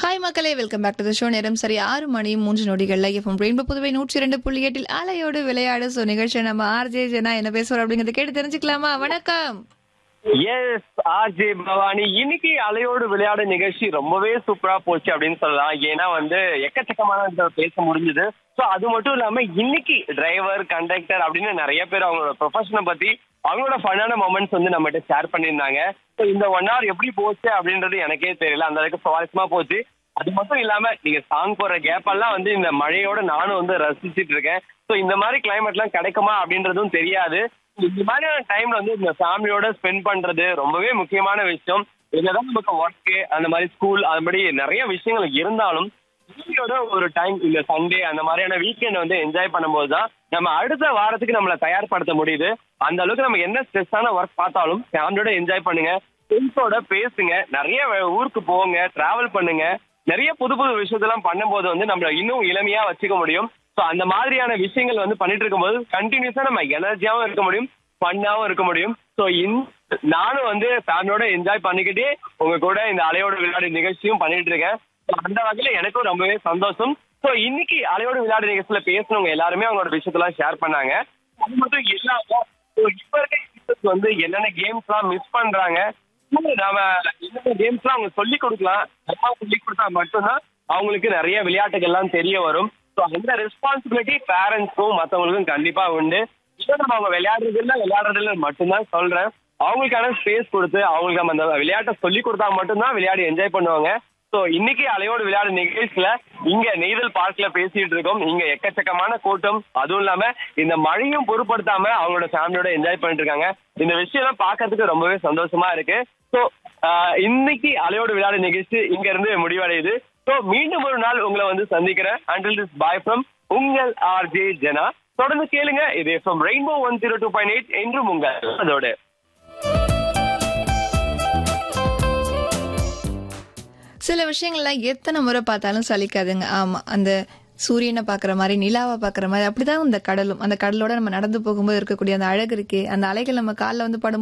hi மக்களே welcome back to the show நேரம் சரி ஆறு மணி மூன்று நொடிகள்ல எஃப்எம் ரெயின்போ புதுவை நூற்றி இரண்டு புள்ளி எட்டில் அலையோடு விளையாடு ஸோ நிகழ்ச்சி நம்ம ஆர்ஜே ஜனா என்ன பேசுறோம் அப்படிங்கறத கேட்டு தெரிஞ்சுக்கலாமா வணக்கம் எஸ் ஆர்ஜே பவானி இன்னைக்கு அலையோடு விளையாட நிகழ்ச்சி ரொம்பவே சூப்பரா போச்சு அப்படின்னு சொல்லலாம் ஏன்னா வந்து எக்கச்சக்கமான விஷயம் பேச முடிஞ்சது ஸோ அது மட்டும் இல்லாம இன்னைக்கு டிரைவர் கண்டக்டர் அப்படின்னு நிறைய பேர் அவங்களோட ப்ரொஃபஷனை பத்தி அவங்களோட ஃபன்னான மொமெண்ட்ஸ் வந்து நம்மகிட்ட ஷேர் பண்ணியிருந்தாங்க ஸோ இந்த ஒன் ஹவர் எப்படி போச்சு அப்படின்றது எனக்கே தெரியல அந்த அளவுக்கு சுவாரஸ்யமா போச்சு அது மட்டும் இல்லாம நீங்க சாங் போடுற கேப் எல்லாம் வந்து இந்த மழையோட நானும் வந்து ரசிச்சிட்டு இருக்கேன் ஸோ இந்த மாதிரி கிளைமேட் எல்லாம் கிடைக்குமா அப்படின்றதும் தெரியாது இந்த மாதிரியான டைம்ல வந்து இந்த ஃபேமிலியோட ஸ்பெண்ட் பண்றது ரொம்பவே முக்கியமான விஷயம் என்னதான் நமக்கு ஒர்க்கு அந்த மாதிரி ஸ்கூல் அது மாதிரி நிறைய விஷயங்கள் இருந்தாலும் ஃபேமிலியோட ஒரு டைம் இந்த சண்டே அந்த மாதிரியான வீக்கெண்ட் வந்து என்ஜாய் பண்ணும்போது தான் நம்ம அடுத்த வாரத்துக்கு நம்மளை தயார்படுத்த முடியுது அந்த அளவுக்கு நம்ம என்ன ஸ்ட்ரெஸ்ஸான ஒர்க் பார்த்தாலும் ஃபேமிலியோட என்ஜாய் பண்ணுங்க ஃப்ரெண்ட்ஸோட பேசுங்க நிறைய வே- ஊருக்கு போங்க டிராவல் பண்ணுங்க நிறைய புது புது விஷயத்தெல்லாம் பண்ணும்போது வந்து நம்மள இன்னும் இளமையா வச்சுக்க முடியும் ஸோ அந்த மாதிரியான விஷயங்கள் வந்து பண்ணிட்டு இருக்கும்போது கண்டினியூஸா நம்ம எனர்ஜியாவும் இருக்க முடியும் ஃபன்னாவும் இருக்க முடியும் ஸோ நானும் வந்து ஃபேமிலியோட என்ஜாய் பண்ணிக்கிட்டே உங்க கூட இந்த அலையோட விளையாடு நிகழ்ச்சியும் பண்ணிட்டு இருக்கேன் So, அந்த வகையில எனக்கும் ரொம்பவே சந்தோஷம் ஸோ இன்னைக்கு அலையோட விளையாடு நிகழ்ச்சியில பேசினவங்க எல்லாருமே அவங்களோட விஷயத்தெல்லாம் ஷேர் பண்ணாங்க அது மட்டும் இல்லாம so இப்ப இருக்க kids வந்து என்னென்ன கேம்ஸ்லாம் மிஸ் பண்றாங்க நாம என்னென்ன கேம்ஸ்லாம் அவங்க சொல்லி கொடுக்கலாம் நம்ம சொல்லி கொடுத்தா மட்டும்தான் அவங்களுக்கு நிறைய விளையாட்டுகள்லாம் தெரிய வரும் ஸோ அந்த ரெஸ்பான்சிபிலிட்டி பேரண்ட்ஸ்க்கும் மற்றவங்களுக்கும் கண்டிப்பா உண்டு இப்போ நம்ம அவங்க விளையாடுறதில்ல விளையாடுறதில்ல மட்டும்தான் சொல்றேன் அவங்களுக்கான ஸ்பேஸ் கொடுத்து அவங்களுக்கு நம்ம அந்த விளையாட்டை சொல்லி கொடுத்தா மட்டும்தான் விளையாடி என்ஜாய் பண்ணுவாங்க ஸோ இன்னைக்கு அலையோடு விளையாடு நிகழ்ச்சியில இங்க நெய்தல் பார்க்ல பேசிட்டு இருக்கோம் இங்க எக்கச்சக்கமான கூட்டம் அதுவும் இல்லாம இந்த மழையும் பொருட்படுத்தாம அவங்களோட ஃபேமிலியோட என்ஜாய் பண்ணிட்டு இருக்காங்க இந்த விஷயம் பார்க்கறதுக்கு ரொம்பவே சந்தோஷமா இருக்கு ஸோ இன்னைக்கு அலையோடு விளையாடு நிகழ்ச்சி இங்க இருந்து முடிவடையுது ஸோ மீண்டும் ஒரு நாள் உங்களை வந்து சந்திக்கிறேன் அண்டில் திஸ் பாய் ஃப்ரம் உங்கள் ஆர்ஜே ஜனா தொடர்ந்து கேளுங்க இது FM rainbow one zero two point eight என்றும் உங்கள் அதோட சில விஷயங்கள்லாம் எத்தனை முறை பார்த்தாலும் சலிக்காதுங்க ஆமா அந்த சூரியனை பார்க்குற மாதிரி நிலாவை பார்க்குற மாதிரி அப்படிதான் இந்த கடலும் அந்த கடலோட நம்ம நடந்து போகும்போது இருக்கக்கூடிய அந்த அழகு இருக்கே அந்த அலைகள் நம்ம காலில் வந்து படும்